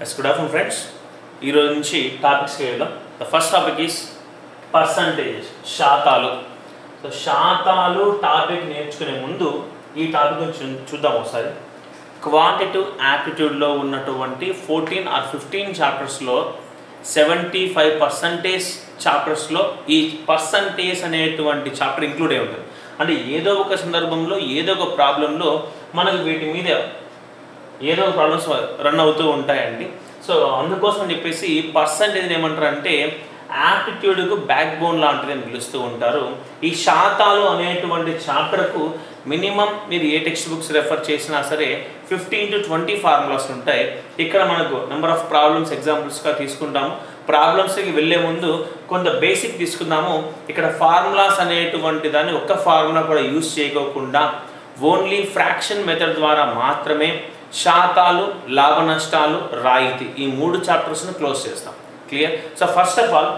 Yes good afternoon friends ఈరోజు నుంచి టాపిక్స్కి వెళ్దాం the first topic is percentage శాతాలు సో శాతాలు టాపిక్ నేర్చుకునే ముందు ఈ టాపిక్ చూ చూద్దాం ఒకసారి క్వాంటిటివ్ యాప్టిట్యూడ్లో ఉన్నటువంటి ఫోర్టీన్ ఆర్ ఫిఫ్టీన్ చాప్టర్స్లో సెవెంటీ ఫైవ్ పర్సంటేజ్ చాప్టర్స్లో ఈ పర్సంటేజ్ అనేటువంటి చాప్టర్ ఇంక్లూడ్ అయి ఉంటుంది అంటే ఏదో ఒక సందర్భంలో ఏదో ఒక ప్రాబ్లంలో మనకు వీటి మీద ఏదో ఒక ప్రాబ్లమ్స్ రన్ అవుతూ ఉంటాయండి సో అందుకోసం అని చెప్పేసి పర్సంటేజ్ ఏమంటారు అంటే యాప్టిట్యూడ్కు బ్యాక్ బోన్ లాంటిది అని పిలుస్తూ ఉంటారు ఈ శాతాలు అనేటువంటి చాప్టర్కు మినిమం మీరు ఏ టెక్స్ట్ బుక్స్ రెఫర్ చేసినా సరే ఫిఫ్టీన్ టు ట్వంటీ ఫార్ములాస్ ఉంటాయి ఇక్కడ మనకు నెంబర్ ఆఫ్ ప్రాబ్లమ్స్ ఎగ్జాంపుల్స్గా తీసుకుంటాము ప్రాబ్లమ్స్కి వెళ్ళే ముందు కొంత బేసిక్ తీసుకుందాము ఇక్కడ ఫార్ములాస్ అనేటువంటి దాన్ని ఒక్క ఫార్ములా కూడా యూస్ చేయకోకుండా ఓన్లీ ఫ్రాక్షన్ మెథడ్ ద్వారా మాత్రమే శాతాలు లాభ నష్టాలు రాయితీ ఈ మూడు చాప్టర్స్ను క్లోజ్ చేస్తాం clear so first of all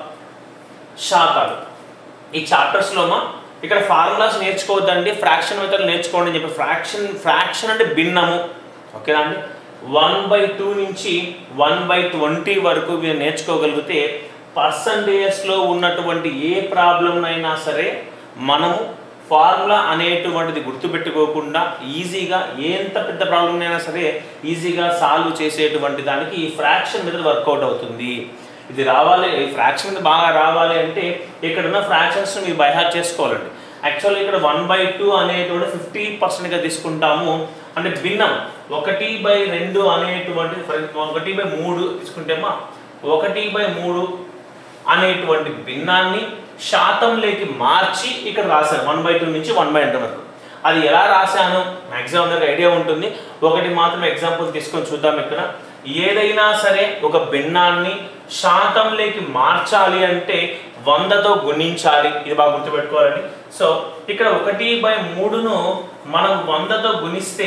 శాతాలు ఈ చాప్టర్స్లోమా ఇక్కడ ఫార్ములాస్ నేర్చుకోవద్దండి ఫ్రాక్షన్ మెథడ్ నేర్చుకోండి అని చెప్పి ఫ్రాక్షన్ ఫ్రాక్షన్ అంటే భిన్నము ఓకేనా అండి వన్ బై టూ నుంచి వన్ బై ట్వంటీ వరకు మీరు నేర్చుకోగలిగితే పర్సంటేజెస్లో ఉన్నటువంటి ఏ ప్రాబ్లంనైనా సరే మనము ఫార్ములా అనేటువంటిది గుర్తుపెట్టుకోకుండా ఈజీగా ఎంత పెద్ద ప్రాబ్లం అయినా సరే ఈజీగా సాల్వ్ చేసేటువంటి దానికి ఈ ఫ్రాక్షన్ మెథడ్ వర్కౌట్ అవుతుంది ఇది రావాలి ఈ ఫ్రాక్షన్ బాగా రావాలి అంటే ఇక్కడ ఉన్న ఫ్రాక్షన్స్ మీరు బైహార్ట్ చేసుకోవాలండి యాక్చువల్లీ ఇక్కడ వన్ బై టూ అనేటువంటి ఫిఫ్టీ పర్సెంట్గా తీసుకుంటాము అంటే భిన్నం ఒకటి బై రెండు అనేటువంటిది ఒకటి బై మూడు తీసుకుంటేమా ఒకటి బై మూడు అనేటువంటి భిన్నాన్ని శాతంలోకి మార్చి ఇక్కడ రాశాను వన్ బై టూ నుంచి వన్ బై ఎంత వరకు అది ఎలా రాశాను మ్యాక్సిమం అందరికి ఐడియా ఉంటుంది ఒకటి మాత్రం ఎగ్జాంపుల్ తీసుకొని చూద్దాం ఇక్కడ ఏదైనా సరే ఒక భిన్నాన్ని శాతంలోకి మార్చాలి అంటే వందతో గుణించాలి ఇది బాగా గుర్తుపెట్టుకోవాలండి సో ఇక్కడ ఒకటి బై మూడును మనం వందతో గుణిస్తే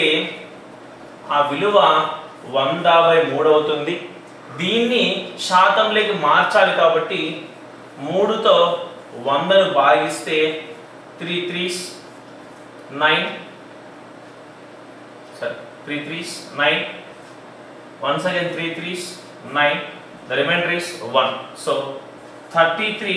ఆ విలువ వంద బై మూడు అవుతుంది దీన్ని శాతంలోకి మార్చాలి కాబట్టి మూడుతో వందను భాగిస్తే త్రీ త్రీస్ నైన్ సరే three threes nine once again 3 threes 9 the remainder is 1 so 33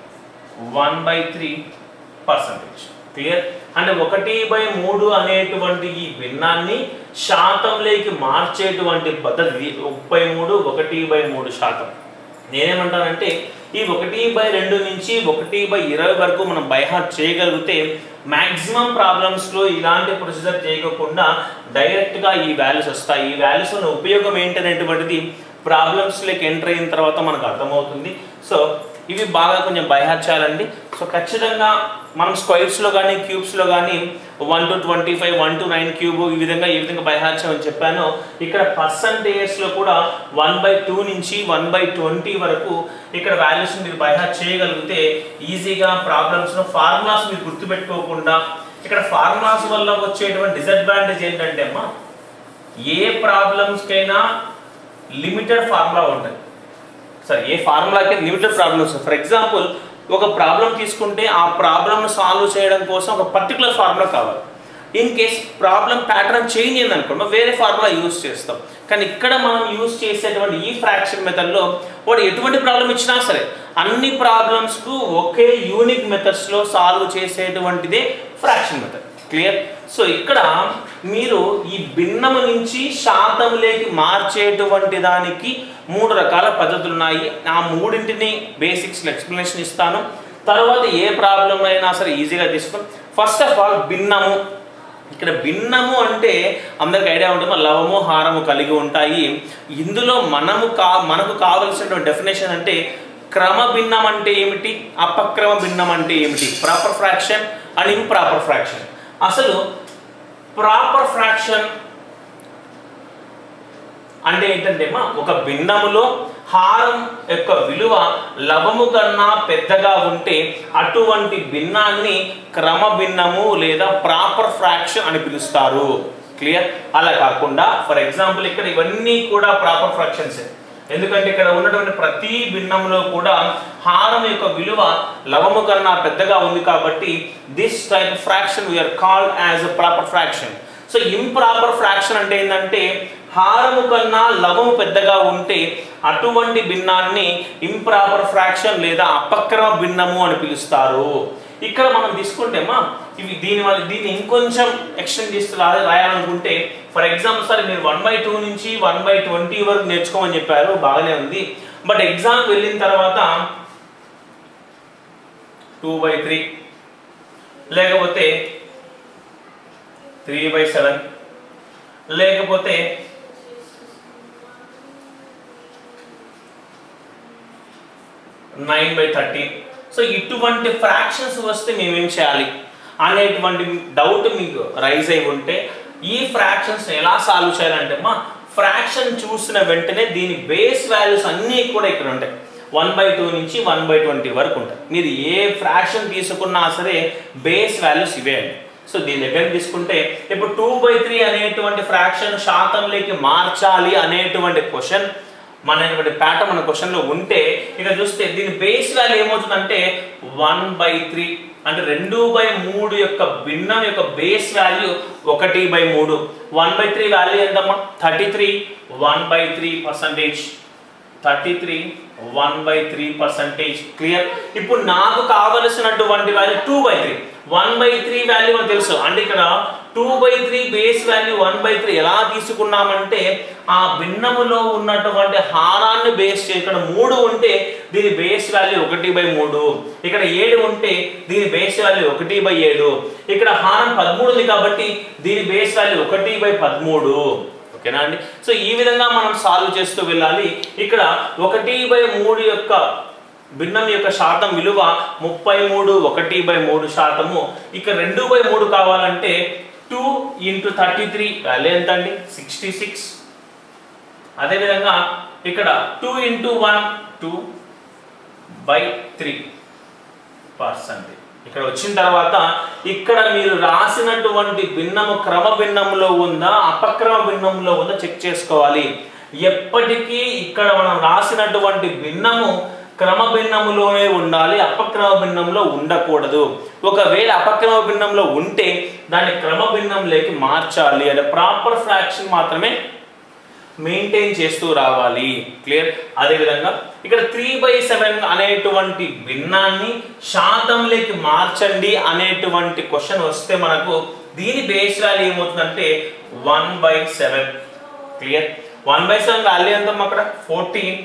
1 by 3 percentage clear అంటే ఒకటి బై మూడు అనేటువంటి ఈ భిన్నాన్ని శాతంలోకి మార్చేటువంటి పద్ధతి ముప్పై మూడు ఒకటి బై మూడు శాతం నేనేమంటానంటే ఈ ఒకటి బై రెండు నుంచి ఒకటి బై ఇరవై వరకు మనం బైహార్ట్ చేయగలిగితే మ్యాక్సిమం ప్రాబ్లమ్స్లో ఇలాంటి ప్రొసీజర్ చేయకుండా డైరెక్ట్గా ఈ వాల్యూస్ వస్తాయి ఈ వాల్యూస్ వల్ల ఉపయోగం ఏంటనేటువంటిది ప్రాబ్లమ్స్లోకి ఎంటర్ అయిన తర్వాత మనకు అర్థమవుతుంది సో ఇవి బాగా కొంచెం బైహార్ట్ చేయాలండి సో ఖచ్చితంగా మనం స్క్వైర్స్లో కానీ క్యూబ్స్లో కానీ one to twenty five one to nine cube ఈ విధంగా ఈ విధంగా బైహార్ట్ చేయమని చెప్పాను ఇక్కడ పర్సంటేజెస్లో కూడా వన్ బై టూ నుంచి వన్ బై ట్వంటీ వరకు ఇక్కడ వాల్యూస్ మీరు బైహార్ట్ చేయగలిగితే ఈజీగా ప్రాబ్లమ్స్ను ఫార్ములాస్ మీరు గుర్తుపెట్టుకోకుండా ఇక్కడ ఫార్ములాస్ వల్ల వచ్చేటువంటి డిసడ్వాంటేజ్ ఏంటంటే అమ్మా ఏ ప్రాబ్లమ్స్కైనా లిమిటెడ్ ఫార్ములా ఉంటుంది సరే ఏ ఫార్ములాకి లిమిటెడ్ ప్రాబ్లమ్స్ ఫర్ ఎగ్జాంపుల్ ఒక ప్రాబ్లం తీసుకుంటే ఆ ప్రాబ్లమ్ను సాల్వ్ చేయడం కోసం ఒక పర్టికులర్ ఫార్ములా కావాలి in case problem pattern change అయింది అనుకోండి వేరే ఫార్ములా యూస్ చేస్తాం కానీ ఇక్కడ మనం యూస్ చేసేటువంటి ఈ ఫ్రాక్షన్ మెథడ్లో వాడు ఎటువంటి ప్రాబ్లం ఇచ్చినా సరే అన్ని ప్రాబ్లమ్స్కు ఒకే యూనిక్ మెథడ్స్లో సాల్వ్ చేసేటువంటిదే ఫ్రాక్షన్ మెథడ్ క్లియర్ సో ఇక్కడ మీరు ఈ భిన్నము నుంచి శాతంలోకి మార్చేటువంటి దానికి మూడు రకాల పద్ధతులు ఉన్నాయి ఆ మూడింటిని బేసిక్స్ ఎక్స్ప్లెనేషన్ ఇస్తాను తర్వాత ఏ ప్రాబ్లం అయినా సరే ఈజీగా తీసుకుని ఫస్ట్ ఆఫ్ ఆల్ భిన్నము ఇక్కడ భిన్నము అంటే అందరికి ఐడియా ఉంటుంది లవము హారము కలిగి ఉంటాయి ఇందులో మనము కా మనకు కావలసినటువంటి డెఫినేషన్ అంటే క్రమ భిన్నం అంటే ఏమిటి అపక్రమ భిన్నం అంటే ఏమిటి proper fraction and improper fraction అసలు ప్రాపర్ ఫ్రాక్షన్ అంటే ఏంటంటే ఒక భిన్నములో హారం యొక్క విలువ లవము కన్నా పెద్దగా ఉంటే అటువంటి భిన్నాన్ని క్రమ భిన్నము లేదా ప్రాపర్ ఫ్రాక్షన్ అని పిలుస్తారు క్లియర్ అలా కాకుండా ఫర్ ఎగ్జాంపుల్ ఇక్కడ ఇవన్నీ కూడా ప్రాపర్ ఫ్రాక్షన్స్ ఎందుకంటే ఇక్కడ ఉన్నటువంటి ప్రతి భిన్నంలో కూడా హారం యొక్క విలువ లవము కన్నా పెద్దగా ఉంది కాబట్టి this type fraction we are called as a proper fraction so improper fraction అంటే ఏంటంటే హారము కన్నా లవము పెద్దగా ఉంటే అటువంటి భిన్నాన్ని ఇంప్రాపర్ ఫ్రాక్షన్ లేదా అపక్రమ భిన్నము అని పిలుస్తారు ఇక్కడ మనం తీసుకుంటేమా ఇవి దీని వల్ల దీన్ని ఇంకొంచెం ఎక్స్టెండ్ చేస్తూ రా- రాయాలనుకుంటే ఫర్ ఎగ్జాంపుల్ సరే మీరు వన్ బై టూ నుంచి వన్ బై ట్వంటీ వరకు నేర్చుకోమని చెప్పారు బాగానే ఉంది బట్ ఎగ్జామ్ వెళ్ళిన తర్వాత టూ బై త్రీ లేకపోతే త్రీ బై సెవెన్ లేకపోతే నైన్ బై థర్టీ సో ఇటువంటి ఫ్రాక్షన్స్ వస్తే మేమేం చేయాలి అనేటువంటి డౌట్ మీకు రైజ్ అయి ఉంటే ఈ ఫ్రాక్షన్స్ ఎలా సాల్వ్ చేయాలంటే మా ఫ్రాక్షన్ చూసిన వెంటనే దీని బేస్ వాల్యూస్ అన్నీ కూడా ఇక్కడ ఉంటాయి వన్ బై టూ నుంచి వన్ బై ట్వంటీ వరకు ఉంటాయి మీరు ఏ ఫ్రాక్షన్ తీసుకున్నా సరే బేస్ వాల్యూస్ ఇవే అండి సో దీని దగ్గర తీసుకుంటే ఇప్పుడు టూ బై త్రీ అనేటువంటి ఫ్రాక్షన్ శాతంలోకి మార్చాలి అనేటువంటి క్వశ్చన్ మన ప్యాటర్న్ మన క్వశ్చన్లో ఉంటే ఇక చూస్తే దీని బేస్ వాల్యూ ఏమవుతుందంటే వన్ బై త్రీ అంటే రెండు బై మూడు యొక్క భిన్నం యొక్క బేస్ వాల్యూ ఒకటి బై మూడు వన్ బై త్రీ వాల్యూ ఎంతమ్మా thirty three one by three percentage thirty three one by three percentage clear ఇప్పుడు నాకు కావలసినటువంటి value two by three one by three value మనకు తెలుసు అంటే ఇక్కడ two by three base value one by three ఎలా తీసుకున్నామంటే ఆ భిన్నములో ఉన్నటువంటి హారాన్ని బేస్ చే ఇక్కడ మూడు ఉంటే దీని బేస్ వాల్యూ ఒకటి బై మూడు ఇక్కడ ఏడు ఉంటే దీని బేస్ వాల్యూ ఒకటి బై ఏడు ఇక్కడ హారం పదమూడు ఉంది కాబట్టి దీని బేస్ వాల్యూ ఒకటి బై పదమూడు ఓకేనా అండి సో ఈ విధంగా మనం సాల్వ్ చేస్తూ వెళ్ళాలి ఇక్కడ ఒకటి బై మూడు యొక్క భిన్నం యొక్క శాతం విలువ ముప్పై మూడు ఒకటి బై మూడు శాతము ఇక రెండు బై మూడు కావాలంటే two into thirty three value ఎంత అండి సిక్స్టీ సిక్స్ అదేవిధంగా ఇక్కడ two into one two by three percent ఇక్కడ వచ్చిన తర్వాత ఇక్కడ మీరు రాసినటువంటి భిన్నము క్రమ భిన్నంలో ఉందా అపక్రమ భిన్నంలో ఉందా చెక్ చేసుకోవాలి ఎప్పటికీ ఇక్కడ మనం రాసినటువంటి భిన్నము క్రమ భిన్నములోనే ఉండాలి అపక్రమ భిన్నంలో ఉండకూడదు ఒకవేళ అపక్రమ భిన్నంలో ఉంటే దాన్ని క్రమ భిన్నంలోకి మార్చాలి అంటే ప్రాపర్ ఫ్రాక్షన్ మాత్రమే మెయింటైన్ చేస్తూ రావాలి క్లియర్ అదేవిధంగా ఇక్కడ త్రీ బై సెవెన్ అనేటువంటి భిన్నాన్ని శాతంలోకి మార్చండి అనేటువంటి క్వశ్చన్ వస్తే మనకు దీని బేస్ వాల్యూ ఏమవుతుందంటే one by seven clear one by seven value ఎంత అక్కడ fourteen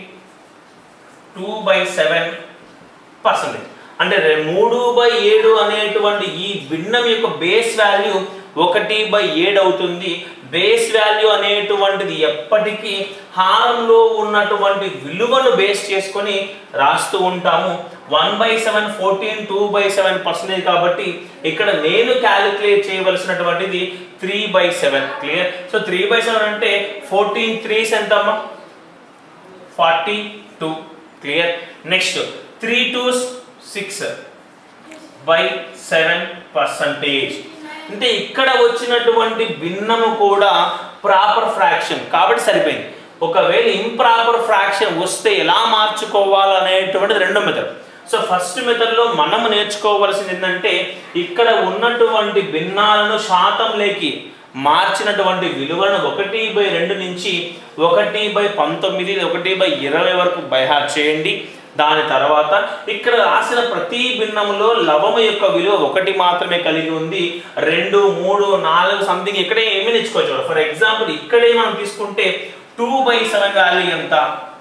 two by seven percentage అంటే రె- మూడు బై ఏడు అనేటువంటి ఈ భిన్నం యొక్క బేస్ వాల్యూ ఒకటి బై ఏడు అవుతుంది బేస్ వాల్యూ అనేటువంటిది ఎప్పటికీ హారంలో ఉన్నటువంటి విలువను బేస్ చేసుకొని రాస్తూ ఉంటాము one by seven fourteen two by seven percentage కాబట్టి ఇక్కడ నేను క్యాలిక్యులేట్ చేయవలసినటువంటిది three by seven clear so three by seven అంటే ఫోర్టీన్ త్రీస్ ఎంతమ్మా forty two clear next three two six by seven percentage అంటే ఇక్కడ వచ్చినటువంటి భిన్నము కూడా ప్రాపర్ ఫ్రాక్షన్ కాబట్టి సరిపోయింది ఒకవేళ ఇంప్రాపర్ ఫ్రాక్షన్ వస్తే ఎలా మార్చుకోవాలనేటువంటిది రెండో మెథడ్ సో ఫస్ట్ మెథడ్లో మనం నేర్చుకోవాల్సింది ఏంటంటే ఇక్కడ ఉన్నటువంటి భిన్నాలను శాతంలోకి మార్చినటువంటి విలువలను ఒకటి బై రెండు నుంచి ఒకటి బై పంతొమ్మిది ఒకటి బై ఇరవై వరకు బైహార్ చేయండి దాని తర్వాత ఇక్కడ రాసిన ప్రతి భిన్నములో లవము యొక్క విలువ ఒకటి మాత్రమే కలిగి ఉంది రెండు మూడు నాలుగు సంథింగ్ ఇక్కడే ఏమీ నేర్చుకోవచ్చు ఫర్ ఎగ్జాంపుల్ ఇక్కడే మనం తీసుకుంటే టూ బై సెవెన్ వాల్యూ ఎంత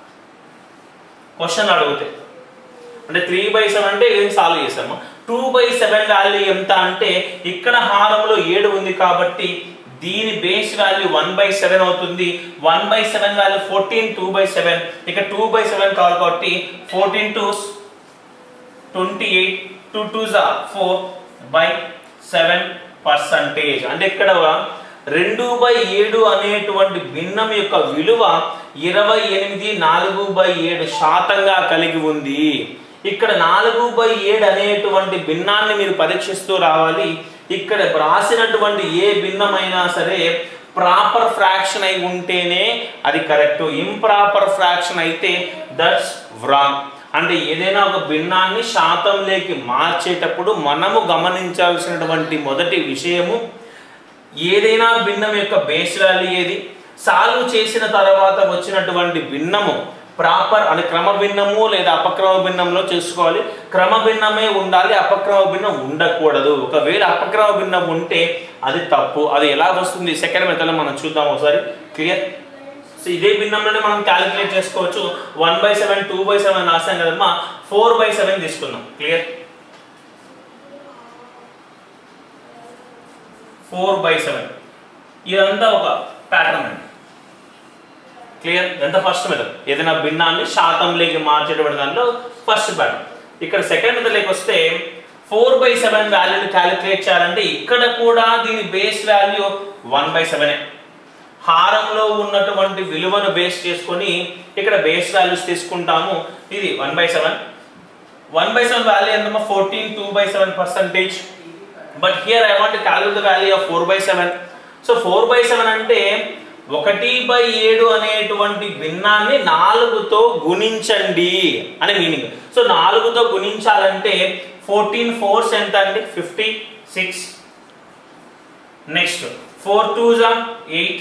క్వశ్చన్ అడిగితే అంటే త్రీ బై సెవెన్ అంటే ఏం సాల్వ్ చేసాము టూ బై సెవెన్ వాల్యూ ఎంత అంటే ఇక్కడ హారంలో ఏడు ఉంది కాబట్టి దీని base value one by seven అవుతుంది one by seven value fourteen two by seven ఇక టూ బై సెవెన్ కావాలి కాబట్టి fourteen two twenty eight two two జా ఫోర్ బై సెవెన్ పర్సంటేజ్ అంటే ఇక్కడ రెండు బై ఏడు అనేటువంటి భిన్నం యొక్క విలువ ఇరవై ఎనిమిది నాలుగు బై ఏడు శాతంగా కలిగి ఉంది ఇక్కడ నాలుగు బై ఏడు అనేటువంటి భిన్నాన్ని మీరు పరీక్షిస్తూ రావాలి ఇక్కడ రాసినటువంటి ఏ భిన్నమైనా సరే ప్రాపర్ ఫ్రాక్షన్ అయి ఉంటేనే అది కరెక్ట్ ఇంప్రాపర్ ఫ్రాక్షన్ అయితే దట్స్ వ్రాంగ్ అంటే ఏదైనా ఒక భిన్నాన్ని శాతంలోకి మార్చేటప్పుడు మనము గమనించాల్సినటువంటి మొదటి విషయము ఏదైనా భిన్నం యొక్క బేస్ వాల్యూ ఏది సాల్వ్ చేసిన తర్వాత వచ్చినటువంటి భిన్నము ప్రాపర్ అని క్రమ భిన్నము లేదా అపక్రమ భిన్నంలో చేసుకోవాలి క్రమ భిన్నమే ఉండాలి అపక్రమ భిన్నం ఉండకూడదు ఒకవేళ అపక్రమ భిన్నం ఉంటే అది తప్పు అది ఎలా వస్తుంది సెకండ్ మెథడ్లో మనం చూద్దాం ఒకసారి క్లియర్ సో ఇదే భిన్నంలోనే మనం క్యాలిక్యులేట్ చేసుకోవచ్చు one by seven two by seven రాసాం కదమ్మా ఫోర్ బై సెవెన్ తీసుకుందాం క్లియర్ ఫోర్ బై సెవెన్ ఇదంతా ఒక ప్యాటర్న్ అండి క్లియర్ ఎంత ఫస్ట్ మెథడ్ ఏదైనా భిన్నాన్ని శాతంలోకి మార్చేటువంటి దాంట్లో ఫస్ట్ ప్యాటర్న్ ఇక్కడ సెకండ్ మెథడ్లోకి వస్తే ఫోర్ బై సెవెన్ వాల్యూని క్యాలిక్యులేట్ చేయాలంటే ఇక్కడ కూడా దీని బేస్ వాల్యూ వన్ బై సెవెనే హారంలో ఉన్నటువంటి విలువను బేస్ చేసుకొని ఇక్కడ బేస్ వాల్యూస్ తీసుకుంటాము ఇది one by seven one by seven value ఎంతమ్మా fourteen two by seven percentage but here I want calculate the value of four by seven so four by seven అంటే ఒకటి బై ఏడు అనేటువంటి భిన్నాన్ని నాలుగుతో గుణించండి అనే మీనింగ్ సో నాలుగుతో గుణించాలంటే ఫోర్టీన్ ఫోర్స్ ఎంత అండి fifty six next four two జా ఎయిట్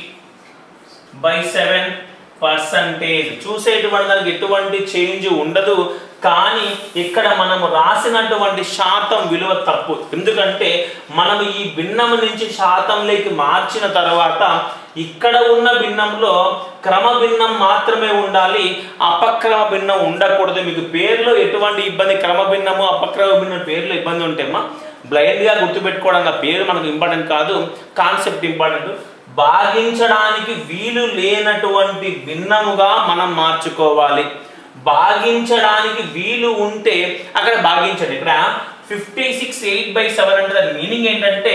బై సెవెన్ పర్సంటేజ్ చూసేటువంటి దానికి ఎటువంటి చేంజ్ ఉండదు కానీ ఇక్కడ మనం రాసినటువంటి శాతం విలువ తప్పు ఎందుకంటే మనం ఈ భిన్నం నుంచి శాతంలోకి మార్చిన తర్వాత ఇక్కడ ఉన్న భిన్నంలో క్రమ భిన్నం మాత్రమే ఉండాలి అపక్రమ భిన్నం ఉండకూడదు మీకు పేర్లో ఎటువంటి ఇబ్బంది క్రమ భిన్నము అపక్రమ భిన్నం పేర్లో ఇబ్బంది ఉంటేమా బ్లైండ్గా గుర్తుపెట్టుకోవడం ఆ పేరు మనకు ఇంపార్టెంట్ కాదు కాన్సెప్ట్ ఇంపార్టెంట్ భాగించడానికి వీలు లేనటువంటి భిన్నముగా మనం మార్చుకోవాలి భాగించడానికి వీలు ఉంటే అక్కడ భాగించండి ఇక్కడ fifty six eight by seven అంటే దాని మీనింగ్ ఏంటంటే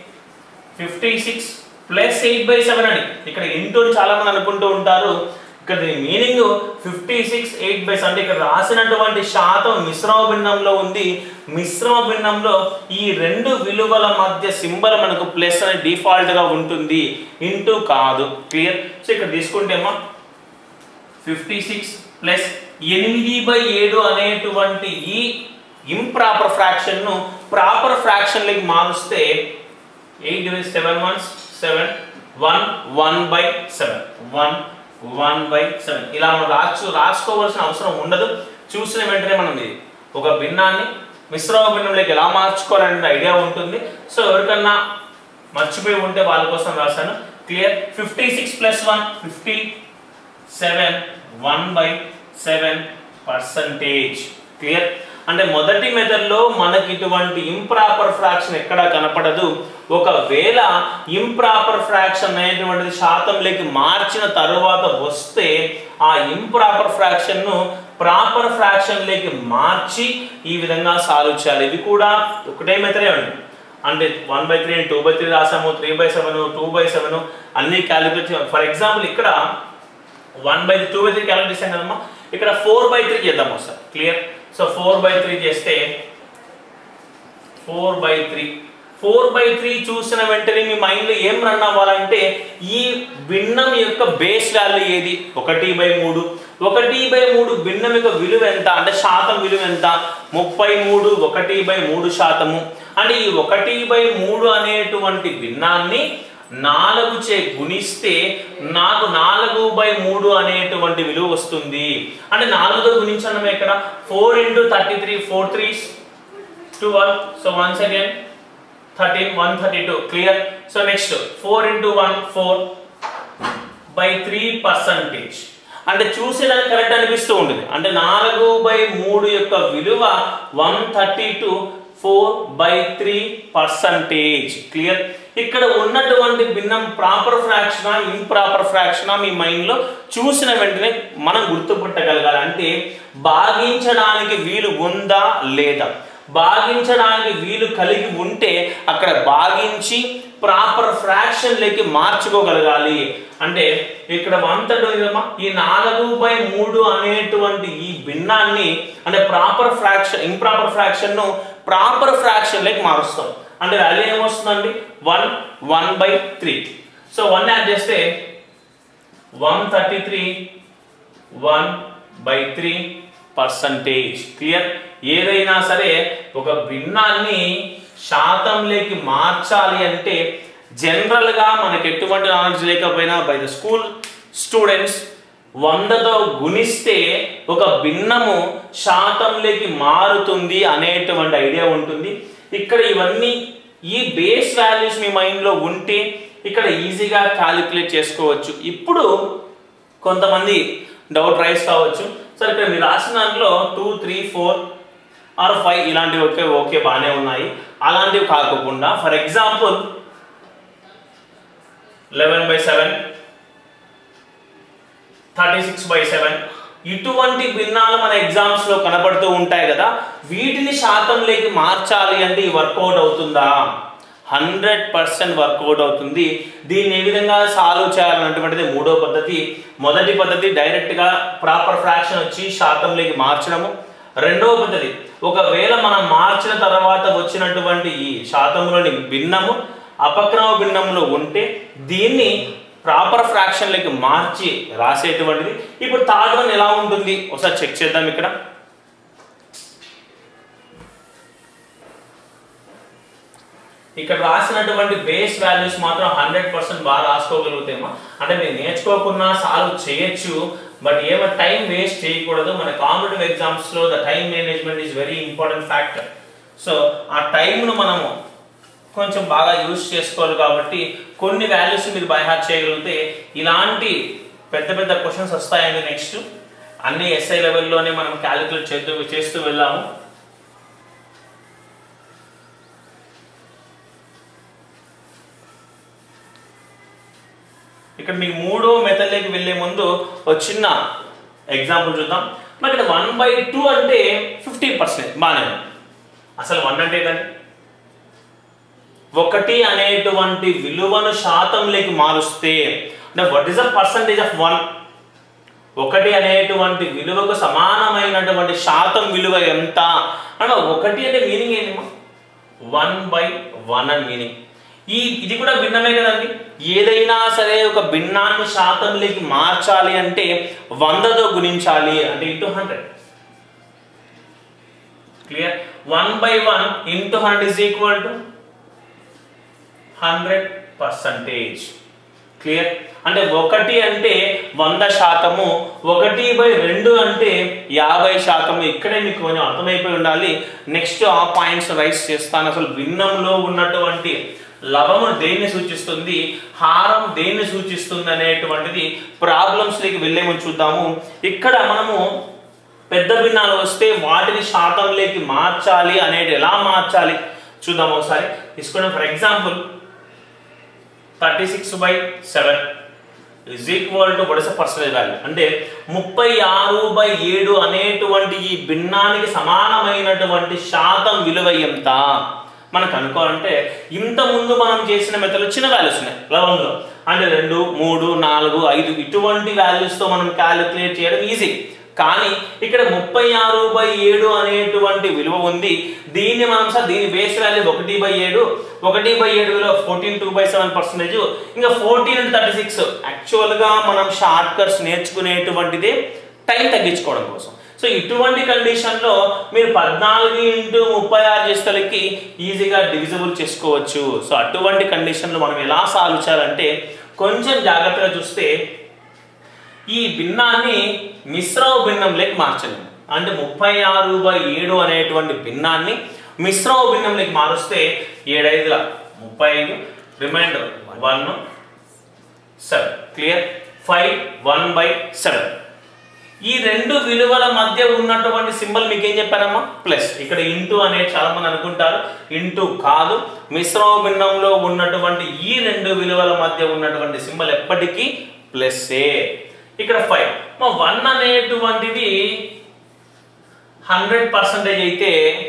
fifty six plus eight by seven అని ఇక్కడ ఇంటూ అని చాలా మంది అనుకుంటూ ఉంటారు ఇక్కడ దీని meaning fifty six eight by అంటే ఇక్కడ రాసినటువంటి శాతం మిశ్రమ భిన్నంలో ఉంది మిశ్రమ భిన్నంలో ఈ రెండు విలువల మధ్య సింబల్ మనకు ప్లస్ అని డిఫాల్ట్ గా ఉంటుంది ఇంటూ కాదు క్లియర్ సో ఇక్కడ తీసుకుంటే అమ్మా ఫిఫ్టీ సిక్స్ ప్లస్ ఎనిమిది బై ఏడు అనేటువంటి ఈ ఇంప్రాపర్ ఫ్రాక్షన్ ను ప్రాపర్ ఫ్రాక్షన్ లకి మారుస్తే eight divide seven ones seven one one by seven one one by seven ఇలా మనం రాసు రాసుకోవాల్సిన అవసరం ఉండదు చూసిన వెంటనే మనం ఇది ఒక భిన్నాన్ని మిశ్రమ భిన్నంలోకి ఎలా మార్చుకోవాలనే ఐడియా ఉంటుంది సో ఎవరికన్నా మర్చిపోయి ఉంటే వాళ్ళ కోసం రాశాను clear fifty six plus one fifty seven one by seven percentage clear అంటే మొదటి మెథడ్లో మనకి ఇటువంటి ఇంప్రాపర్ ఫ్రాక్షన్ ఎక్కడా కనపడదు ఒకవేళ ఇంప్రాపర్ ఫ్రాక్షన్ అనేటువంటిది శాతంలోకి మార్చిన తరువాత వస్తే ఆ ఇంప్రాపర్ ఫ్రాక్షన్ను ప్రాపర్ ఫ్రాక్షన్లోకి మార్చి ఈ విధంగా సాల్వ్ చేయాలి ఇది కూడా ఒకటే మెథడే ఉంది అంటే one by three two by three రాసాము three by seven two by seven అన్ని క్యాలిక్యులేట్ ఫర్ ఎగ్జాంపుల్ ఇక్కడ one by two by three calculate చేసాం కదమ్మా ఇక్కడ ఫోర్ బై త్రీ చేద్దాం ఒకసారి clear so four by three చేస్తే four by three four by three చూసిన వెంటనే మీ మైండ్లో ఏం రన్ అవ్వాలంటే ఈ భిన్నం యొక్క బేస్ వాల్యూ ఏది ఒకటి బై మూడు ఒకటి బై మూడు భిన్నం యొక్క విలువ ఎంత అంటే శాతం విలువ ఎంత ముప్పై మూడు ఒకటి బై మూడు శాతము అంటే ఈ ఒకటి బై మూడు అనేటువంటి భిన్నాన్ని నాలుగు చే గుణిస్తే నాకు నాలుగు బై మూడు అనేటువంటి విలువ వస్తుంది అంటే నాలుగుతో గుణించడం ఇక్కడ four into thirty three four three twelve so once again thirteen one thirty two clear so next four into one four by three percentage అంటే చూసేదానికి కరెక్ట్ అనిపిస్తూ ఉంటుంది అంటే నాలుగు బై మూడు యొక్క విలువ one thirty two four by three percentage clear ఇక్కడ ఉన్నటువంటి భిన్నం ప్రాపర్ ఫ్రాక్షనా ఇంప్రాపర్ ఫ్రాక్షనా మీ మైండ్లో చూసిన వెంటనే మనం గుర్తుపట్టగలగాలి అంటే భాగించడానికి వీలు ఉందా లేదా భాగించడానికి వీలు కలిగి ఉంటే అక్కడ భాగించి ప్రాపర్ ఫ్రాక్షన్ లెక్కి మార్చుకోగలగాలి అంటే ఇక్కడ అంతటా ఈ నాలుగు బై మూడు అనేటువంటి ఈ భిన్నాన్ని అంటే ప్రాపర్ ఫ్రాక్షన్ ఇంప్రాపర్ ఫ్రాక్షన్ ను ప్రాపర్ ఫ్రాక్షన్ లెక్కి మారుస్తాం అంటే వాల్యూ ఏమొస్తుందండి one one by three so one add చేస్తే one thirty three one by three percentage clear ఏదైనా సరే ఒక భిన్నాన్ని శాతంలోకి మార్చాలి అంటే జనరల్గా మనకి ఎటువంటి నాలెడ్జ్ లేకపోయినా బై ద స్కూల్ స్టూడెంట్స్ వందతో గుణిస్తే ఒక భిన్నము శాతంలోకి మారుతుంది అనేటువంటి ఐడియా ఉంటుంది ఇక్కడ ఇవన్నీ ఈ బేస్ వాల్యూస్ మీ మైండ్లో ఉంటే ఇక్కడ ఈజీగా క్యాలిక్యులేట్ చేసుకోవచ్చు ఇప్పుడు కొంతమంది డౌట్ రైస్ కావచ్చు సరే ఇక్కడ మీరు రాసిన దాంట్లో two three four or five ఇలాంటివి ఓకే ఓకే బాగానే ఉన్నాయి అలాంటివి కాకుండా for example eleven by seven thirty six by seven ఇటువంటి భిన్నాలు మన ఎగ్జామ్స్ లో కనబడుతూ ఉంటాయి కదా వీటిని శాతంలోకి మార్చాలి అంటే ఈ వర్కౌట్ అవుతుందా హండ్రెడ్ పర్సెంట్ వర్కౌట్ అవుతుంది దీన్ని ఏ విధంగా సాల్వ్ చేయాలన్నటువంటిది మూడో పద్ధతి మొదటి పద్ధతి డైరెక్ట్గా ప్రాపర్ ఫ్రాక్షన్ వచ్చి శాతంలోకి మార్చడము రెండవ పద్ధతి ఒకవేళ మనం మార్చిన తర్వాత వచ్చినటువంటి ఈ శాతంలోని భిన్నము అపక్రమ భిన్నంలో ఉంటే దీన్ని ప్రాపర్ ఫ్రాక్షన్లకి మార్చి రాసేటువంటిది ఇప్పుడు థర్డ్ వన్ ఎలా ఉంటుంది ఒకసారి చెక్ చేద్దాం ఇక్కడ ఇక్కడ రాసినటువంటి బేస్ వాల్యూస్ మాత్రం హండ్రెడ్ పర్సెంట్ బాగా రాసుకోగలుగుతామో అంటే మీరు నేర్చుకోకుండా సాల్వ్ చేయొచ్చు బట్ ఏమో టైం వేస్ట్ చేయకూడదు మన కాంపిటేటివ్ ఎగ్జామ్స్ లో the time management is very important factor so ఆ టైంను మనము కొంచెం బాగా యూజ్ చేసుకోవాలి కాబట్టి కొన్ని వాల్యూస్ మీరు బై హార్ట్ చేయగలిగితే ఇలాంటి పెద్ద పెద్ద క్వశ్చన్స్ వస్తాయండి నెక్స్ట్ అన్ని ఎస్ఐ లెవెల్లోనే మనం క్యాలిక్యులేట్ చేస్తూ చేస్తూ వెళ్ళాము ఇక్కడ మీకు మూడో మెథడ్లోకి వెళ్ళే ముందు ఒక చిన్న ఎగ్జాంపుల్ చూద్దాం మరి ఇక్కడ వన్ బై టూ అంటే ఫిఫ్టీ పర్సెంట్ బాగానే ఉంది. అసలు వన్ అంటే ఏంటంటే ఒకటి అనేటువంటి విలువను శాతంలోకి మారుస్తే అంటే what is the percentage of one ఒకటి అనేటువంటి విలువకు సమానమైనటువంటి శాతం విలువ ఎంత అంటే ఒకటి అంటే మీనింగ్ ఏంటి వన్ బై వన్ అని మీనింగ్ ఈ ఇది కూడా భిన్నమే కదండి ఏదైనా సరే ఒక భిన్నాన్ని శాతంలోకి మార్చాలి అంటే వందతో గుణించాలి అంటే into hundred clear one by one into hundred is equal to hundred percentage clear అంటే ఒకటి అంటే వంద శాతము ఒకటి బై రెండు అంటే యాభై శాతము ఇక్కడే మీకు కొంచెం అర్థమైపోయి ఉండాలి నెక్స్ట్ ఆ పాయింట్స్ రైస్ చేస్తాను అసలు భిన్నంలో ఉన్నటువంటి లవము దేన్ని సూచిస్తుంది హారం దేన్ని సూచిస్తుంది అనేటువంటిది ప్రాబ్లమ్స్లోకి వెళ్ళే ముందు చూద్దాము ఇక్కడ మనము పెద్ద భిన్నాలు వస్తే వాటిని శాతంలోకి మార్చాలి అనేది ఎలా మార్చాలి చూద్దాం ఒకసారి తీసుకున్నాం for example thirty six by seven is equal to వడిస పర్సెంటేజ్ వాల్యూ అంటే ముప్పై ఆరు బై ఏడు అనేటువంటి ఈ భిన్నానికి సమానమైనటువంటి శాతం విలువ ఎంత మనకు అనుకోవాలంటే ఇంత ముందు మనం చేసిన మెథడ్లో చిన్న వాల్యూస్ ఉన్నాయి లవంలో అంటే రెండు మూడు నాలుగు ఐదు ఇటువంటి వాల్యూస్తో మనం క్యాలిక్యులేట్ చేయడం ఈజీ కానీ ఇక్కడ ముప్పై ఆరు బై ఏడు అనేటువంటి విలువ ఉంది దీన్ని మనం సార్ దీని బేస్ వాల్యూ ఒకటి బై ఏడు ఒకటి బై ఏడు విలువ fourteen two by seven percentage ఇంకా fourteen and thirty six actually మనం షార్ట్ కట్స్ నేర్చుకునేటువంటిదే టైం తగ్గించుకోవడం కోసం సో ఇటువంటి కండిషన్లో మీరు పద్నాలుగు ఇంటూ ముప్పై ఆరు చేస్తలకి ఈజీగా డివిజిబుల్ చేసుకోవచ్చు సో అటువంటి కండిషన్లో మనం ఎలా సాల్వ్ చేయాలంటే కొంచెం జాగ్రత్తగా చూస్తే ఈ భిన్నాన్ని మిశ్రమ భిన్నంలోకి మార్చలేము అంటే ముప్పై ఆరు బై ఏడు అనేటువంటి భిన్నాన్ని మిశ్రమ భిన్నంలోకి మారుస్తే ఏడైదుల ముప్పై ఐదు remainder one seven clear five one by seven ఈ రెండు విలువల మధ్య ఉన్నటువంటి సింబల్ మీకు ఏం చెప్పారమ్మా ప్లస్ ఇక్కడ ఇంటూ అనేది చాలా మంది అనుకుంటారు ఇంటూ కాదు మిశ్రమ భిన్నంలో ఉన్నటువంటి ఈ రెండు విలువల మధ్య ఉన్నటువంటి సింబల్ ఎప్పటికీ ప్లస్సే ఇక్కడ ఫైవ్ మా వన్ అనేటువంటిది హండ్రెడ్ పర్సెంటేజ్ అయితే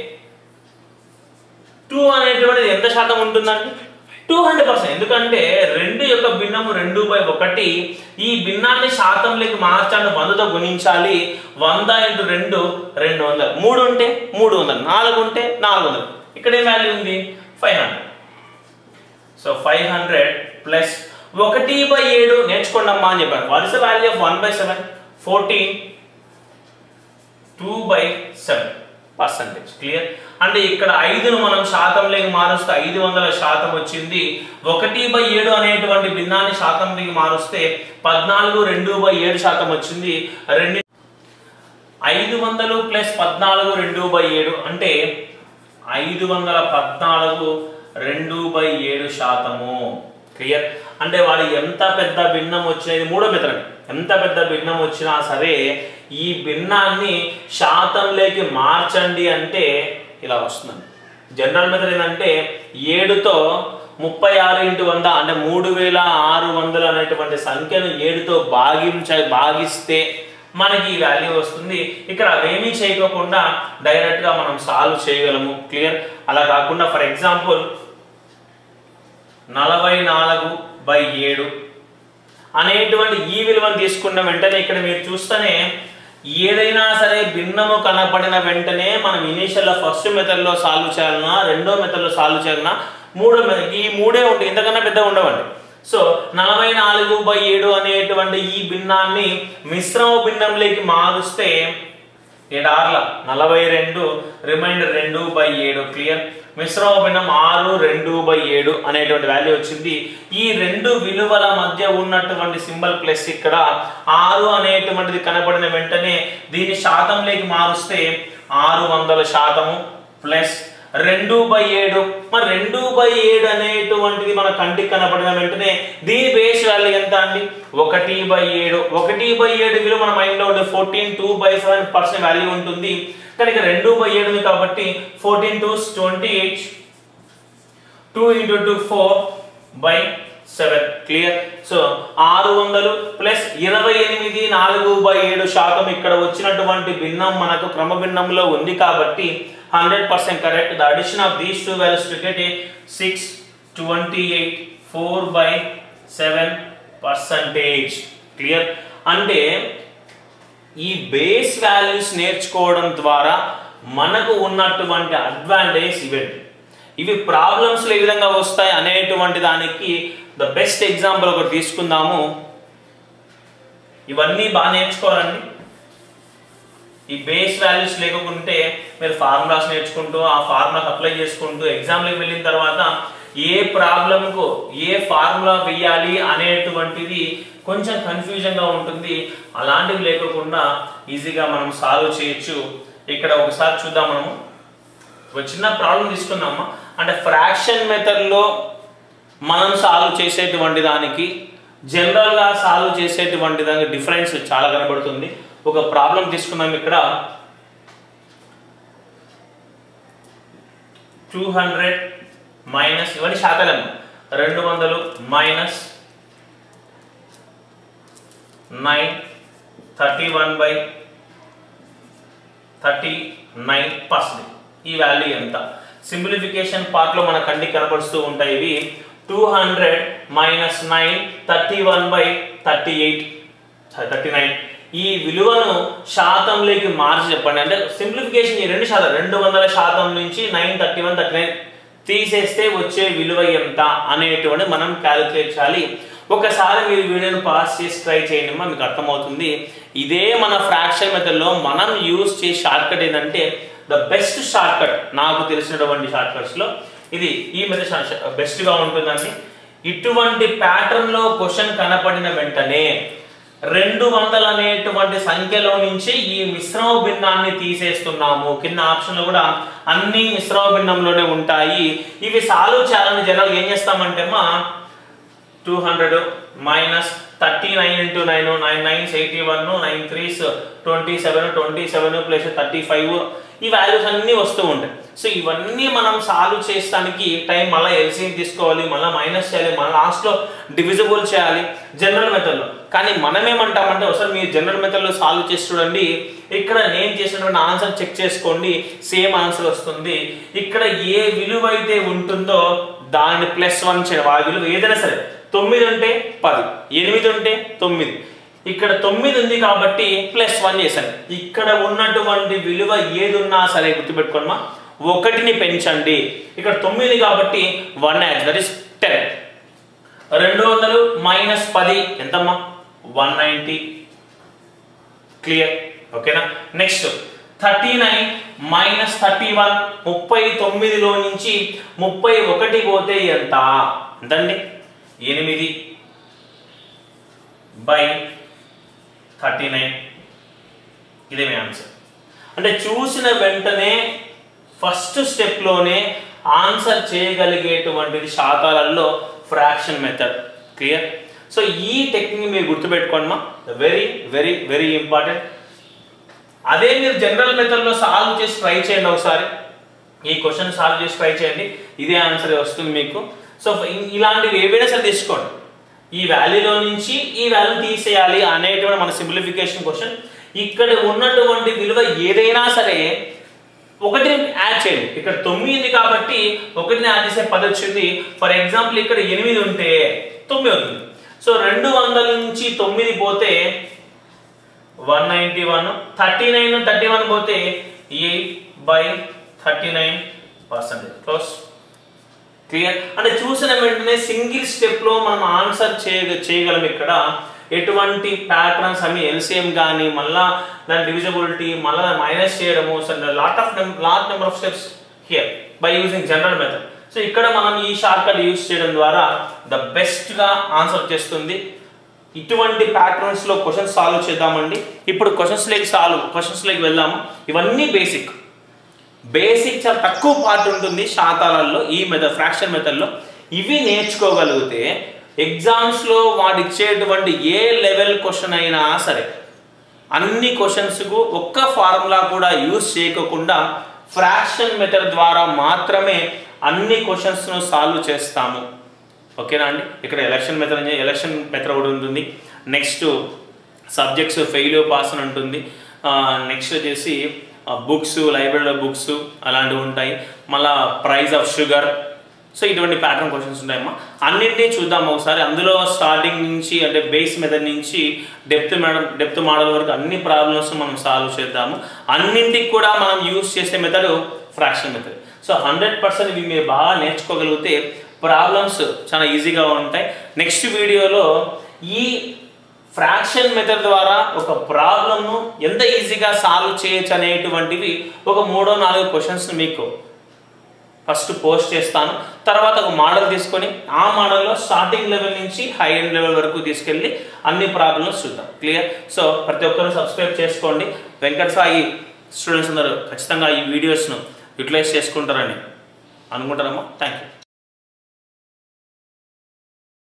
టూ అనేటువంటిది ఎంత శాతం ఉంటుందండి టూ హండ్రెడ్ పర్సెంట్ ఎందుకంటే రెండు యొక్క భిన్నము రెండు బై ఒకటి ఈ భిన్నాన్ని శాతంలోకి మార్చాలని వందతో గుణించాలి వంద ఇంటూ రెండు రెండు వందలు మూడు ఉంటే మూడు వందలు నాలుగు ఉంటే నాలుగు వందలు ఇక్కడ ఏం వాల్యూ ఉంది five hundred so five hundred plus ఒకటి బై ఏడు నేర్చుకోండి అమ్మా అని చెప్పాను what is the value of one by seven fourteen two by seven percentage clear అంటే ఇక్కడ ఐదును మనం శాతంలోకి మారుస్తే ఐదు వందల శాతం వచ్చింది ఒకటి బై ఏడు అనేటువంటి భిన్నాన్ని శాతంలోకి మారుస్తే పద్నాలుగు రెండు బై ఏడు శాతం వచ్చింది రెండు ఐదు వందలు ప్లస్ పద్నాలుగు రెండు బై ఏడు అంటే ఐదు వందల పద్నాలుగు రెండు బై ఏడు శాతము క్లియర్ అంటే వాడు ఎంత పెద్ద భిన్నం వచ్చినది మూడో మెథడ్ ఎంత పెద్ద భిన్నం వచ్చినా సరే ఈ భిన్నాన్ని శాతంలోకి మార్చండి అంటే ఇలా వస్తుంది జనరల్ మెథడ్ ఏంటంటే ఏడుతో ముప్పై ఆరు ఇంటూ వంద అంటే మూడు వేల ఆరు వందలు అనేటువంటి సంఖ్యను ఏడుతో భాగించ భాగిస్తే మనకి ఈ వాల్యూ వస్తుంది ఇక్కడ అవేమీ చేయకోకుండా డైరెక్ట్గా మనం సాల్వ్ చేయగలము క్లియర్ అలా కాకుండా ఫర్ ఎగ్జాంపుల్ నలభై నాలుగు బై ఏడు అనేటువంటి ఈ విలువను తీసుకున్న వెంటనే ఇక్కడ మీరు చూస్తేనే ఏదైనా సరే భిన్నము కనపడిన వెంటనే మనం ఇనీషియల్ ఫస్ట్ మెథడ్లో సాల్వ్ చేయాలన్నా రెండో మెథడ్లో సాల్వ్ చేయాలన్నా మూడో మెథడ్ ఈ మూడే ఉంటాయి ఇంతకన్నా పెద్ద ఉండవండి సో నలభై నాలుగు బై ఏడు అనేటువంటి ఈ భిన్నాన్ని మిశ్రమ భిన్నంలోకి మారుస్తే ఏడార్ల నలభై రెండు రిమైండర్ రెండు బై ఏడు క్లియర్ మిశ్రమ భిన్నం ఆరు రెండు బై ఏడు అనేటువంటి వాల్యూ వచ్చింది ఈ రెండు విలువల మధ్య ఉన్నటువంటి సింబల్ ప్లస్ ఇక్కడ ఆరు అనేటువంటిది కనబడిన వెంటనే దీన్ని శాతంలోకి మారుస్తే ఆరు వందల శాతము ప్లస్ రెండు బై ఏడు మరి రెండు బై ఏడు అనేటువంటిది మన కంటికి కనపడిన వెంటనే దీని బేస్ వాల్యూ ఎంత అండి ఒకటి బై ఏడు ఒకటి బై ఏడు విలువ మన మైండ్ లో ఉండే fourteen two by seven percent value ఉంటుంది కానీ ఇక రెండు బై ఏడు ఉంది కాబట్టి fourteen two twenty eight two into two four by seven clear so ఆరు వందలు ప్లస్ ఇరవై ఎనిమిది నాలుగు బై ఏడు శాతం ఇక్కడ వచ్చినటువంటి భిన్నం మనకు క్రమ భిన్నంలో ఉంది కాబట్టి hundred percent correct the addition of these two values to get a six twenty eight four by seven percentage clear అంటే ఈ బేస్ వాల్యూస్ నేర్చుకోవడం ద్వారా మనకు ఉన్నటువంటి అడ్వాంటేజ్ ఇవండి ఇవి ప్రాబ్లమ్స్లో ఏ విధంగా వస్తాయి అనేటువంటి దానికి ద బెస్ట్ ఎగ్జాంపుల్ ఒకటి తీసుకుందాము ఇవన్నీ బాగా నేర్చుకోవాలండి ఈ బేస్ వాల్యూస్ లేకుంటే మీరు ఫార్ములాస్ నేర్చుకుంటూ ఆ ఫార్ములాస్ అప్లై చేసుకుంటూ ఎగ్జామ్లోకి వెళ్ళిన తర్వాత ఏ ప్రాబ్లంకు ఏ ఫార్ములా వేయాలి అనేటువంటిది కొంచెం కన్ఫ్యూజన్గా ఉంటుంది అలాంటివి లేకుండా ఈజీగా మనం సాల్వ్ చేయొచ్చు ఇక్కడ ఒకసారి చూద్దాం మనము ఒక చిన్న ప్రాబ్లం తీసుకుందామా అంటే ఫ్రాక్షన్ మెథడ్లో మనం సాల్వ్ చేసేటువంటి దానికి జనరల్గా సాల్వ్ చేసేటువంటి దానికి డిఫరెన్స్ చాలా కనబడుతుంది ఒక ప్రాబ్లం తీసుకుందాం ఇక్కడ టూ హండ్రెడ్ మైనస్ ఇవన్నీ శాతాలమ్మ రెండు వందలు minus nine thirty one by thirty nine percent ఈ వాల్యూ ఎంత సింప్లిఫికేషన్ పార్ట్లో మన కంటికి కనపడుతూ ఉంటాయి ఇవి two hundred minus nine thirty one by thirty eight thirty nine ఈ విలువను శాతంలోకి మార్చి చెప్పండి అంటే సింప్లిఫికేషన్ ఈ రెండు శాతం రెండు వందల శాతం నుంచి nine thirty one thirty nine తీసేస్తే వచ్చే విలువ ఎంత అనేటువంటి మనం క్యాలిక్యులేట్ చేయాలి ఒకసారి మీరు వీడియోను పాస్ చేసి ట్రై చేయండి అమ్మా, మీకు అర్థమవుతుంది ఇదే మన ఫ్రాక్షన్ మెథడ్లో మనం యూజ్ చేసే షార్ట్ కట్ ఏంటంటే ద బెస్ట్ షార్ట్ కట్ నాకు తెలిసినటువంటి షార్ట్ కట్స్లో ఇది ఈ మెథడ్ బెస్ట్గా ఉంటుందండి ఇటువంటి ప్యాటర్న్లో క్వశ్చన్ కనపడిన వెంటనే రెండు వందలు అనేటువంటి సంఖ్యలో నుంచి ఈ మిశ్రమ భిన్నాన్ని తీసేస్తున్నాము కింద ఆప్షన్లో కూడా అన్ని మిశ్రమ భిన్నంలోనే ఉంటాయి ఇవి సాల్వ్ చేయాలని జనరల్ ఏం చేస్తామంటే మా two hundred minus thirty nine into nine nine nines eighty one nine threes twenty seven twenty seven plus thirty five ఈ వాల్యూస్ అన్నీ వస్తూ ఉంటాయి సో ఇవన్నీ మనం సాల్వ్ చేసడానికి టైం మళ్ళీ ఎల్సీఎం తీసుకోవాలి మళ్ళీ మైనస్ చేయాలి మళ్ళీ లాస్ట్లో డివిజిబుల్ చేయాలి జనరల్ మెథడ్లో కానీ మనం ఏమంటామంటే ఒకసారి మీరు జనరల్ మెథడ్లో సాల్వ్ చేసి చూడండి ఇక్కడ నేను చేసినటువంటి ఆన్సర్ చెక్ చేసుకోండి సేమ్ ఆన్సర్ వస్తుంది ఇక్కడ ఏ విలువ అయితే ఉంటుందో దాన్ని ప్లస్ వన్ చేయడం ఆ విలువ ఏదైనా సరే తొమ్మిది ఉంటే పది ఎనిమిది ఉంటే తొమ్మిది ఇక్కడ తొమ్మిది ఉంది కాబట్టి ప్లస్ వన్ చేశాను ఇక్కడ ఉన్నటువంటి విలువ ఏది ఉన్నా సరే గుర్తుపెట్టుకోమ్మా ఒకటిని పెంచండి ఇక్కడ తొమ్మిది కాబట్టి one add that is ten రెండు వందలు మైనస్ పది ఎంతమ్మా వన్ నైంటీ క్లియర్ ఓకేనా next thirty nine minus thirty one ముప్పై తొమ్మిదిలో నుంచి ముప్పై ఒకటి పోతే ఎంత ఎంతండి ఎనిమిది బై థర్టీ నైన్ ఇదే మీ ఆన్సర్ అంటే చూసిన వెంటనే ఫస్ట్ స్టెప్లోనే ఆన్సర్ చేయగలిగేటువంటిది శాతాలలో ఫ్రాక్షన్ మెథడ్ క్లియర్ సో ఈ టెక్నిక్ మీరు గుర్తుపెట్టుకోండి మా వెరీ వెరీ వెరీ ఇంపార్టెంట్ అదే మీరు జనరల్ మెథడ్లో సాల్వ్ చేసి ట్రై చేయండి ఒకసారి ఈ క్వశ్చన్ సాల్వ్ చేసి ట్రై చేయండి ఇదే ఆన్సర్ వస్తుంది మీకు సో ఇ- ఇలాంటివి ఏవైనా సరే తీసుకోండి ఈ వాల్యూలో నుంచి ఈ వాల్యూ తీసేయాలి అనేటువంటి మన సింప్లిఫికేషన్ క్వశ్చన్ ఇక్కడ ఉన్నటువంటి విలువ ఏదైనా సరే ఒకటిని యాడ్ చేయండి ఇక్కడ తొమ్మిది ఉంది కాబట్టి ఒకటిని యాడ్ చేసే పది వచ్చింది ఫర్ ఎగ్జాంపుల్ ఇక్కడ ఎనిమిది ఉంటే తొమ్మిది అవుతుంది సో రెండు వందల నుంచి తొమ్మిది పోతే one ninety one thirty nine thirty one పోతే eight by thirty nine percentage close clear అంటే చూసిన వెంటనే సింగిల్ స్టెప్ లో మనం ఆన్సర్ చేయ చేయగలం ఇక్కడ ఎటువంటి ప్యాటర్న్స్ అవి ఎల్సిఎం కానీ మళ్ళా దాని డివిజబిలిటీ మళ్ళా మైనస్ చేయడము lot of lot number of steps here by using general method so ఇక్కడ మనం ఈ షార్ట్ కట్ యూజ్ చేయడం ద్వారా ద బెస్ట్ గా ఆన్సర్ చేస్తుంది ఇటువంటి ప్యాటర్న్స్ లో క్వశ్చన్స్ సాల్వ్ చేద్దామండి ఇప్పుడు క్వశ్చన్స్ లేకి సాల్వ్ క్వశ్చన్స్ లేకి వెళ్దాము ఇవన్నీ బేసిక్ బేసిక్ చాలా తక్కువ పార్ట్ ఉంటుంది శాతాలలో ఈ మెథడ్ ఫ్రాక్షన్ మెథడ్లో ఇవి నేర్చుకోగలిగితే ఎగ్జామ్స్లో వాడు ఇచ్చేటువంటి ఏ లెవెల్ క్వశ్చన్ అయినా సరే అన్ని క్వశ్చన్స్కు ఒక్క ఫార్ములా కూడా యూజ్ చేయకుండా ఫ్రాక్షన్ మెథడ్ ద్వారా మాత్రమే అన్ని క్వశ్చన్స్ను సాల్వ్ చేస్తాము ఓకేనా అండి ఇక్కడ ఎలక్షన్ మెథడ్ ఎలక్షన్ మెథడ్ ఒకటి ఉంటుంది నెక్స్ట్ సబ్జెక్ట్స్ ఫెయిల్ పాస్ అని ఉంటుంది నెక్స్ట్ వచ్చేసి బుక్స్ లైబ్రరీలో బుక్స్ అలాంటివి ఉంటాయి మళ్ళా ప్రైస్ ఆఫ్ షుగర్ సో ఇటువంటి ప్యాటర్న్ క్వశ్చన్స్ ఉంటాయమ్మా అన్నింటినీ చూద్దాం ఒకసారి అందులో స్టార్టింగ్ నుంచి అంటే బేస్ మెథడ్ నుంచి డెప్త్ మేడం డెప్త్ మోడల్ వరకు అన్ని ప్రాబ్లమ్స్ మనం సాల్వ్ చేద్దాము అన్నింటికి కూడా మనం యూస్ చేసే method fraction method so hundred percent ఇవి మీరు బాగా నేర్చుకోగలిగితే ప్రాబ్లమ్స్ చాలా ఈజీగా ఉంటాయి నెక్స్ట్ వీడియోలో ఈ ఫ్రాక్షన్ మెథడ్ ద్వారా ఒక ప్రాబ్లమ్ను ఎంత ఈజీగా సాల్వ్ చేయొచ్చు అనేటువంటివి ఒక మూడో నాలుగు క్వశ్చన్స్ మీకు ఫస్ట్ పోస్ట్ చేస్తాను తర్వాత ఒక మోడల్ తీసుకొని ఆ మోడల్లో స్టార్టింగ్ లెవెల్ నుంచి హై ఎండ్ లెవెల్ వరకు తీసుకెళ్ళి అన్ని ప్రాబ్లమ్స్ చూద్దాం క్లియర్ సో ప్రతి ఒక్కరు సబ్స్క్రైబ్ చేసుకోండి వెంకట సాయి స్టూడెంట్స్ అందరూ ఖచ్చితంగా ఈ వీడియోస్ను యూటిలైజ్ చేసుకుంటారని అనుకుంటారమ్మా థ్యాంక్ యూ